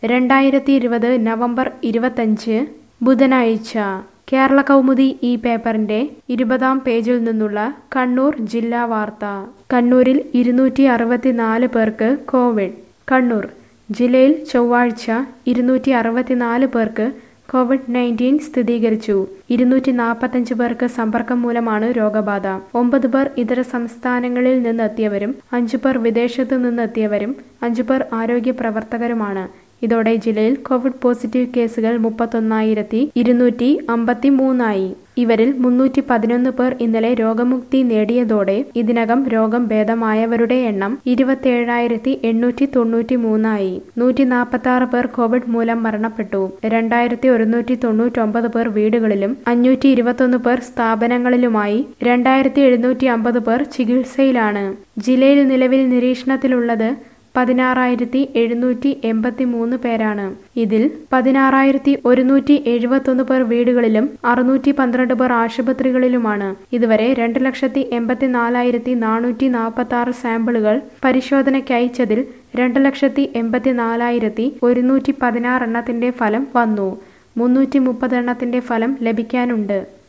രണ്ടായിരത്തി ഇരുപത് നവംബർ ഇരുപത്തഞ്ച് ബുധനാഴ്ച കേരള കൗമുദി ഈ പേപ്പറിന്റെ ഇരുപതാം പേജിൽ നിന്നുള്ള കണ്ണൂർ ജില്ലാ വാർത്ത കണ്ണൂരിൽ ഇരുന്നൂറ്റി അറുപത്തിനാല് പേർക്ക് കോവിഡ് കണ്ണൂർ ജില്ലയിൽ ചൊവ്വാഴ്ച ഇരുന്നൂറ്റി അറുപത്തിനാല് പേർക്ക് കോവിഡ് നയൻറ്റീൻ സ്ഥിരീകരിച്ചു ഇരുന്നൂറ്റി നാൽപ്പത്തഞ്ച് പേർക്ക് സമ്പർക്കം മൂലമാണ് രോഗബാധ ഒമ്പത് പേർ ഇതര സംസ്ഥാനങ്ങളിൽ നിന്നെത്തിയവരും അഞ്ചു പേർ വിദേശത്തു നിന്നെത്തിയവരും അഞ്ചു പേർ ആരോഗ്യ പ്രവർത്തകരുമാണ് ഇതോടെ ജില്ലയിൽ കോവിഡ് പോസിറ്റീവ് കേസുകൾ മുപ്പത്തൊന്നായിരത്തി ഇരുന്നൂറ്റി അമ്പത്തി മൂന്നായി ഇവരിൽ മുന്നൂറ്റി പതിനൊന്ന് പേർ ഇന്നലെ രോഗമുക്തി നേടിയതോടെ ഇതിനകം രോഗം ഭേദമായവരുടെ എണ്ണം ഇരുപത്തിയേഴായിരത്തി എണ്ണൂറ്റി തൊണ്ണൂറ്റി മൂന്നായി നൂറ്റി നാൽപ്പത്തി ആറ് പേർ കോവിഡ് മൂലം മരണപ്പെട്ടു രണ്ടായിരത്തി ഒരുന്നൂറ്റി തൊണ്ണൂറ്റൊമ്പത് പേർ വീടുകളിലും അഞ്ഞൂറ്റി ഇരുപത്തൊന്ന് പേർ സ്ഥാപനങ്ങളിലുമായി രണ്ടായിരത്തി എഴുന്നൂറ്റി അമ്പത് പേർ ചികിത്സയിലാണ് ജില്ലയിൽ നിലവിൽ നിരീക്ഷണത്തിലുള്ളത് പതിനാറായിരത്തി എഴുന്നൂറ്റി എൺപത്തി മൂന്ന് പേരാണ് ഇതിൽ പതിനാറായിരത്തി ഒരുന്നൂറ്റി എഴുപത്തൊന്ന് പേർ വീടുകളിലും അറുന്നൂറ്റി പന്ത്രണ്ട് പേർ ആശുപത്രികളിലുമാണ് ഇതുവരെ രണ്ട് ലക്ഷത്തി എൺപത്തി നാലായിരത്തി നാനൂറ്റി നാൽപ്പത്തി ആറ് സാമ്പിളുകൾ പരിശോധനയ്ക്ക് അയച്ചതിൽ രണ്ട് ലക്ഷത്തി എൺപത്തി നാലായിരത്തി ഒരുന്നൂറ്റി പതിനാറ് എണ്ണത്തിന്റെ ഫലം വന്നു മുന്നൂറ്റി മുപ്പത് എണ്ണത്തിന്റെ ഫലം ലഭിക്കാനുണ്ട്